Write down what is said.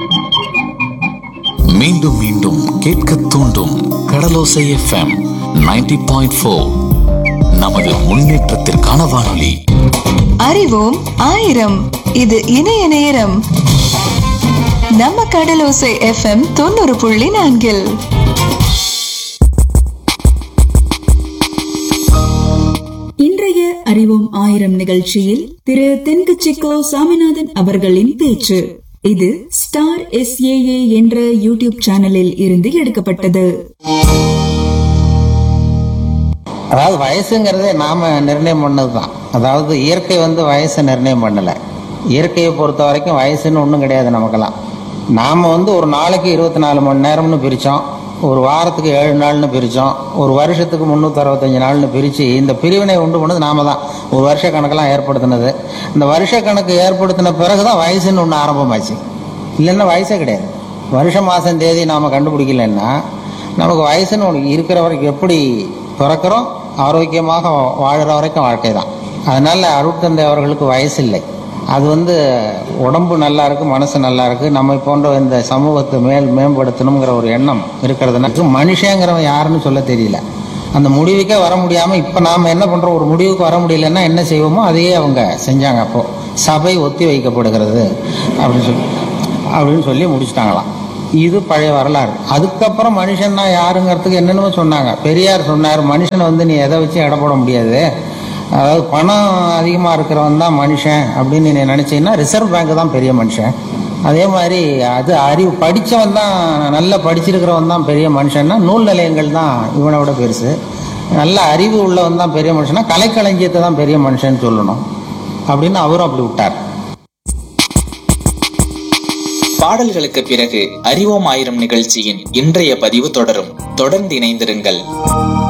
மீண்டும் மீண்டும் கேட்க தூண்டும் கடலோசை எஃப்எம் 90.4 பாயிண்ட் ஃபோர் நமது முன்னேற்றத்திற்கான வானொலி அறிவோம் ஆயிரம் இது இணைய நேரம் நம்ம கடலோசை எஃப்எம் தொண்ணூறு புள்ளி நான்கில் இன்றைய அறிவோம் ஆயிரம் நிகழ்ச்சியில் திரு தென்கச்சிக்கோ சாமிநாதன் அவர்களின் பேச்சு இது ஸ்டார் எஸ்ஏஏ என்ற யூடியூப் சேனலில் இருந்து எடுக்கப்பட்டது அதாவது வயசுங்கிறதே நாம நிர்ணயம் பண்ணது தான் அதாவது இயற்கை வந்து வயசை நிர்ணயம் பண்ணலை இயற்கையை பொறுத்த வரைக்கும் வயசுன்னு ஒன்றும் கிடையாது நமக்கெல்லாம் நாம் வந்து ஒரு நாளைக்கு இருபத்தி நாலு மணி நேரம்னு பிரித்தோம் ஒரு வாரத்துக்கு ஏழு நாள்னு பிரித்தோம் ஒரு வருஷத்துக்கு முந்நூற்றி அறுபத்தஞ்சு நாள்னு பிரித்து இந்த பிரிவினை உண்டு பண்ணது நாம தான் ஒரு வருஷ கணக்கெல்லாம் ஏற்படுத்தினது இந்த வருஷ கணக்கு ஏற்படுத்தின பிறகு தான் வயசுன்னு ஒன்று ஆரம்பமாச்சு இல்லைன்னா வயசே கிடையாது வருஷம் மாதம் தேதி நாம் கண்டுபிடிக்கலன்னா நமக்கு வயசுன்னு ஒன்று இருக்கிற வரைக்கும் எப்படி பிறக்கிறோம் ஆரோக்கியமாக வாழுற வரைக்கும் வாழ்க்கை தான் அதனால அருட்தந்தை அவர்களுக்கு வயசு இல்லை அது வந்து உடம்பு நல்லா இருக்கு மனசு நல்லா இருக்கு நம்மை போன்ற இந்த சமூகத்தை மேல் மேம்படுத்தணுங்கிற ஒரு எண்ணம் இருக்கிறதுனால மனுஷங்கிறவன் யாருன்னு சொல்ல தெரியல அந்த முடிவுக்கே வர முடியாம இப்ப நாம என்ன பண்றோம் ஒரு முடிவுக்கு வர முடியலன்னா என்ன செய்வோமோ அதையே அவங்க செஞ்சாங்க அப்போ சபை ஒத்தி வைக்கப்படுகிறது அப்படின்னு சொல்லி அப்படின்னு சொல்லி முடிச்சிட்டாங்களாம் இது பழைய வரலாறு அதுக்கப்புறம் மனுஷன்னா யாருங்கிறதுக்கு என்னென்னமோ சொன்னாங்க பெரியார் சொன்னார் மனுஷனை வந்து நீ எதை வச்சு எடை போட முடியாது அதாவது பணம் அதிகமாக இருக்கிறவன் தான் மனுஷன் அப்படின்னு நீ நினைச்சீங்கன்னா ரிசர்வ் பேங்க் தான் பெரிய மனுஷன் அதே மாதிரி அது அறிவு படித்தவன் தான் நல்லா படிச்சிருக்கிறவன் தான் பெரிய மனுஷன்னா நூல் நிலையங்கள் தான் இவனை விட பெருசு நல்ல அறிவு உள்ளவன் தான் பெரிய மனுஷனா கலைக்களஞ்சியத்தை தான் பெரிய மனுஷன் சொல்லணும் அப்படின்னு அவரும் அப்படி விட்டார் பாடல்களுக்கு பிறகு அறிவோம் ஆயிரம் நிகழ்ச்சியின் இன்றைய பதிவு தொடரும் தொடர்ந்து இணைந்திருங்கள்